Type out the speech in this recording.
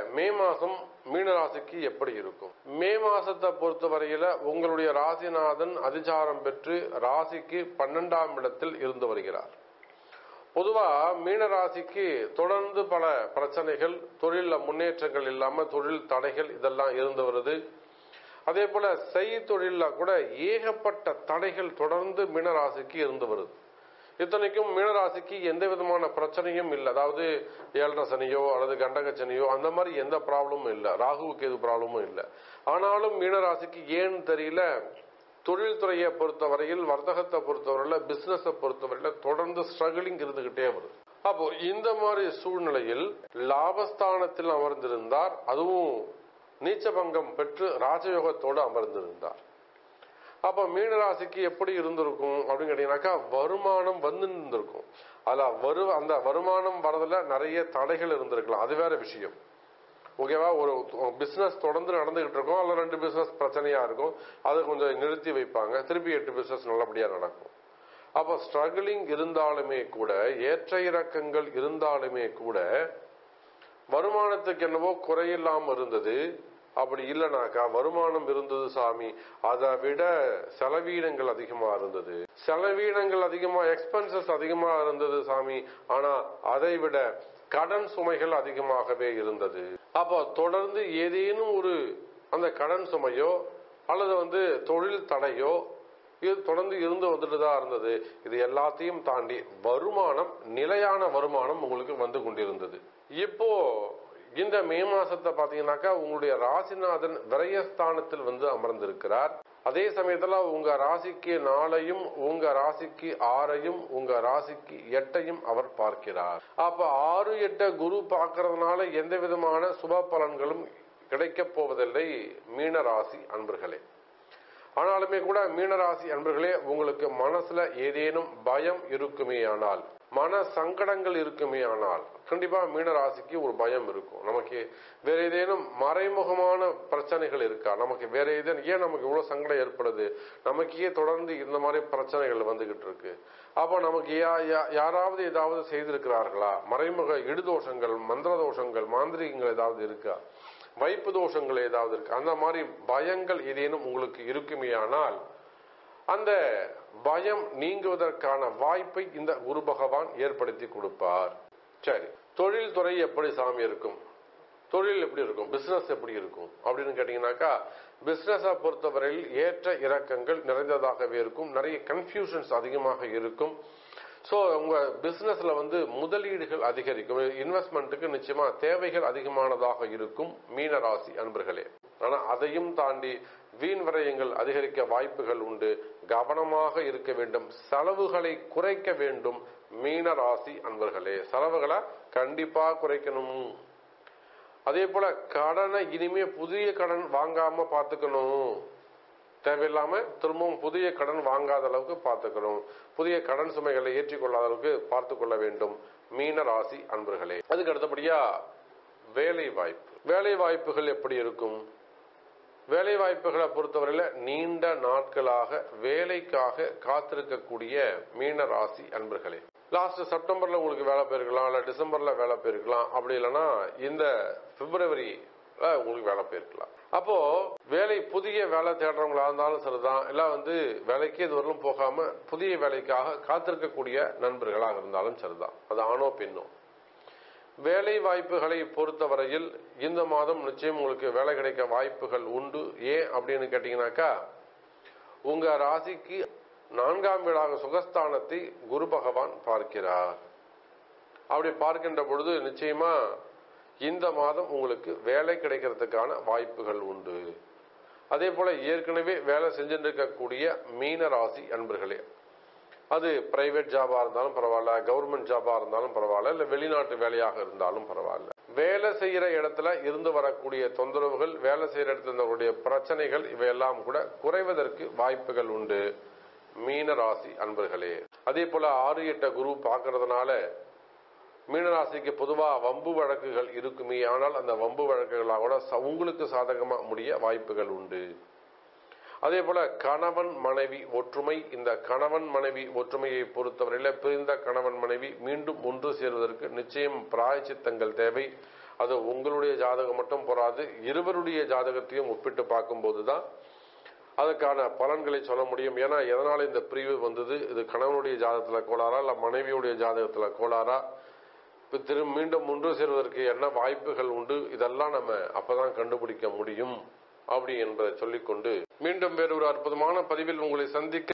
மே மாசம் மீனராசிக்கு எப்படி இருக்கும் மே மாசத்தை பொறுத்தவரையில உங்களுடைய ராசிநாதன் அதிசாரம் பெற்று ராசிக்கு பன்னெண்டாம் இடத்தில் இருந்து வருகிறார் பொதுவா மீனராசிக்கு தொடர்ந்து பல பிரச்சனைகள் தொழில முன்னேற்றங்கள் இல்லாம தொழில் தடைகள் இதெல்லாம் இருந்து வருது அதே போல செய் தொழில கூட ஏகப்பட்ட தடைகள் தொடர்ந்து மீனராசிக்கு இருந்து வருது இத்தனைக்கும் மீனராசிக்கு எந்த விதமான பிரச்சனையும் இல்லை அதாவது ஏழரை சனியோ அல்லது கண்டக சனியோ அந்த மாதிரி எந்த ப்ராப்ளமும் இல்லை ராகுவுக்கு எது ப்ராப்ளமும் இல்லை ஆனாலும் மீனராசிக்கு ஏன்னு தெரியல தொழில்துறையை பொறுத்தவரையில் வர்த்தகத்தை பொறுத்தவரையில் பிசினஸை பொறுத்தவரையில் தொடர்ந்து ஸ்ட்ரகிளிங் இருந்துகிட்டே வருது அப்போ இந்த மாதிரி சூழ்நிலையில் லாபஸ்தானத்தில் அமர்ந்திருந்தார் அதுவும் நீச்சபங்கம் பெற்று ராஜயோகத்தோடு அமர்ந்திருந்தார் அப்ப மீனராசிக்கு எப்படி இருந்திருக்கும் அப்படின்னு கேட்டீங்கன்னாக்கா வருமானம் வந்து இருந்திருக்கும் அதுல வரு அந்த வருமானம் வரதுல நிறைய தடைகள் இருந்திருக்கலாம் அது வேற விஷயம் ஓகேவா ஒரு பிசினஸ் தொடர்ந்து நடந்துகிட்டு இருக்கும் அல்ல ரெண்டு பிசினஸ் பிரச்சனையா இருக்கும் அதை கொஞ்சம் நிறுத்தி வைப்பாங்க திருப்பி எட்டு பிசினஸ் நல்லபடியா நடக்கும் அப்ப ஸ்ட்ரகிளிங் இருந்தாலுமே கூட ஏற்ற இறக்கங்கள் இருந்தாலுமே கூட வருமானத்துக்கு என்னவோ குறையில்லாம இருந்தது அப்படி இல்லைனாக்கா வருமானம் இருந்தது சாமி அதை விட செலவீனங்கள் அதிகமா இருந்தது செலவீனங்கள் அதிகமா எக்ஸ்பென்சஸ் அதிகமா இருந்தது சாமி ஆனா அதை விட கடன் சுமைகள் அதிகமாகவே இருந்தது அப்போ தொடர்ந்து ஏதேனும் ஒரு அந்த கடன் சுமையோ அல்லது வந்து தொழில் தடையோ இது தொடர்ந்து இருந்து வந்துட்டு தான் இருந்தது இது எல்லாத்தையும் தாண்டி வருமானம் நிலையான வருமானம் உங்களுக்கு வந்து கொண்டிருந்தது இப்போ இந்த மே மாசத்தை பாத்தீங்கன்னாக்கா உங்களுடைய ராசிநாதன் விரயஸ்தானத்தில் வந்து அமர்ந்திருக்கிறார் அதே சமயத்துல உங்க ராசிக்கு நாளையும் உங்க ராசிக்கு ஆறையும் உங்க ராசிக்கு எட்டையும் அவர் பார்க்கிறார் அப்ப ஆறு எட்ட குரு பார்க்கறதுனால எந்த விதமான சுப பலன்களும் கிடைக்கப் போவதில்லை மீன ராசி அன்பர்களே ஆனாலுமே கூட மீனராசி அன்பர்களே உங்களுக்கு மனசுல ஏதேனும் பயம் இருக்குமே ஆனால் மன சங்கடங்கள் இருக்குமே ஆனால் கண்டிப்பா மீனராசிக்கு ஒரு பயம் இருக்கும் நமக்கு வேற ஏதேனும் மறைமுகமான பிரச்சனைகள் இருக்கா நமக்கு வேற ஏதேனும் ஏன் நமக்கு இவ்வளவு சங்கடம் ஏற்படுது நமக்கே தொடர்ந்து இந்த மாதிரி பிரச்சனைகள் வந்துகிட்டு இருக்கு அப்போ நமக்கு யா- யா- யாராவது ஏதாவது செய்திருக்கிறார்களா மறைமுக இடுதோஷங்கள் மந்திர தோஷங்கள் மாந்திரிகங்கள் ஏதாவது இருக்கா வைப்பு தோஷங்கள் ஏதாவது இருக்கு அந்த மாதிரி பயங்கள் ஏதேனும் உங்களுக்கு இருக்குமேயானால் அந்த பயம் நீங்குவதற்கான வாய்ப்பை இந்த குரு பகவான் ஏற்படுத்தி கொடுப்பார் சரி தொழில் துறை எப்படி சாமி இருக்கும் தொழில் எப்படி இருக்கும் பிசினஸ் எப்படி இருக்கும் அப்படின்னு கேட்டீங்கன்னாக்கா பிசினஸை பொறுத்தவரையில் ஏற்ற இறக்கங்கள் நிறைந்ததாகவே இருக்கும் நிறைய கன்ஃபியூஷன்ஸ் அதிகமாக இருக்கும் ஸோ உங்க பிசினஸ்ல வந்து முதலீடுகள் அதிகரிக்கும் இன்வெஸ்ட்மெண்ட்டுக்கு நிச்சயமா தேவைகள் அதிகமானதாக இருக்கும் மீனராசி அன்பர்களே ஆனா அதையும் தாண்டி வீண் விரயங்கள் அதிகரிக்க வாய்ப்புகள் உண்டு கவனமாக இருக்க வேண்டும் செலவுகளை குறைக்க வேண்டும் மீனராசி அன்பர்களே செலவுகளை கண்டிப்பா குறைக்கணும் அதே போல கடனை இனிமே புதிய கடன் வாங்காம பாத்துக்கணும் தேவையில்லாம திரும்பவும் புதிய கடன் வாங்காத அளவுக்கு பார்த்துக்கணும் புதிய கடன் சுமைகளை ஏற்றிக்கொள்ளாத அளவுக்கு பார்த்து கொள்ள வேண்டும் மீன ராசி அன்பர்களே அதுக்கு அடுத்தபடியா வேலை வாய்ப்பு வேலை வாய்ப்புகள் எப்படி இருக்கும் வேலை வாய்ப்புகளை பொறுத்தவரையில நீண்ட நாட்களாக வேலைக்காக காத்திருக்கக்கூடிய மீன ராசி அன்பர்களே லாஸ்ட் செப்டம்பர்ல உங்களுக்கு வேலை போயிருக்கலாம் இல்ல டிசம்பர்ல வேலை போயிருக்கலாம் அப்படி இல்லைன்னா இந்த பிப்ரவரி உங்களுக்கு வேலை போயிருக்கலாம் அப்போ வேலை புதிய வேலை தேடுறவங்களா இருந்தாலும் சரிதான் இல்ல வந்து வேலைக்கே இதுவரையிலும் போகாம புதிய வேலைக்காக காத்திருக்கக்கூடிய நண்பர்களாக இருந்தாலும் சரிதான் அது ஆணோ பெண்ணோ வேலை வாய்ப்புகளை பொறுத்தவரையில் இந்த மாதம் நிச்சயம் உங்களுக்கு வேலை கிடைக்க வாய்ப்புகள் உண்டு ஏன் அப்படின்னு கேட்டீங்கன்னாக்கா உங்க ராசிக்கு நான்காம் வீடாக சுகஸ்தானத்தை குரு பகவான் பார்க்கிறார் அப்படி பார்க்கின்ற பொழுது நிச்சயமா இந்த மாதம் உங்களுக்கு வேலை கிடைக்கிறதுக்கான வாய்ப்புகள் உண்டு அதே போல ஏற்கனவே வேலை செஞ்சுட்டு இருக்கக்கூடிய மீன ராசி அன்பர்களே அது பிரைவேட் ஜாபா இருந்தாலும் பரவாயில்ல கவர்மெண்ட் ஜாபா இருந்தாலும் பரவாயில்ல இல்ல வெளிநாட்டு வேலையாக இருந்தாலும் பரவாயில்ல வேலை செய்யற இடத்துல இருந்து வரக்கூடிய தொந்தரவுகள் வேலை செய்யற இடத்துல இருந்தவருடைய பிரச்சனைகள் இவையெல்லாம் கூட குறைவதற்கு வாய்ப்புகள் உண்டு மீன ராசி அன்பர்களே அதே போல ஆறு எட்ட குரு பார்க்கறதுனால மீனராசிக்கு பொதுவா வம்பு வழக்குகள் இருக்குமே ஆனால் அந்த வம்பு வழக்குகளாக கூட ச- உங்களுக்கு சாதகமா முடிய வாய்ப்புகள் உண்டு அதே போல கணவன் மனைவி ஒற்றுமை இந்த கணவன் மனைவி ஒற்றுமையை பொறுத்தவரையில பிரிந்த கணவன் மனைவி மீண்டும் ஒன்று சேர்வதற்கு நிச்சயம் பிராயச்சித்தங்கள் தேவை அது உங்களுடைய ஜாதகம் மட்டும் போராது இருவருடைய ஜாதகத்தையும் ஒப்பிட்டு பார்க்கும்போது தான் அதுக்கான பலன்களை சொல்ல முடியும் ஏன்னா எதனால இந்த பிரிவு வந்தது இது கணவனுடைய ஜாதகத்துல கோளாறா இல்ல மனைவியுடைய ஜாதகத்துல கோளாறா இப்ப திரு மீண்டும் ஒன்று சேர்வதற்கு என்ன வாய்ப்புகள் உண்டு இதெல்லாம் நம்ம அப்பதான் கண்டுபிடிக்க முடியும் அப்படி என்பதை சொல்லிக்கொண்டு மீண்டும் வேறு ஒரு அற்புதமான பதிவில் உங்களை சந்திக்க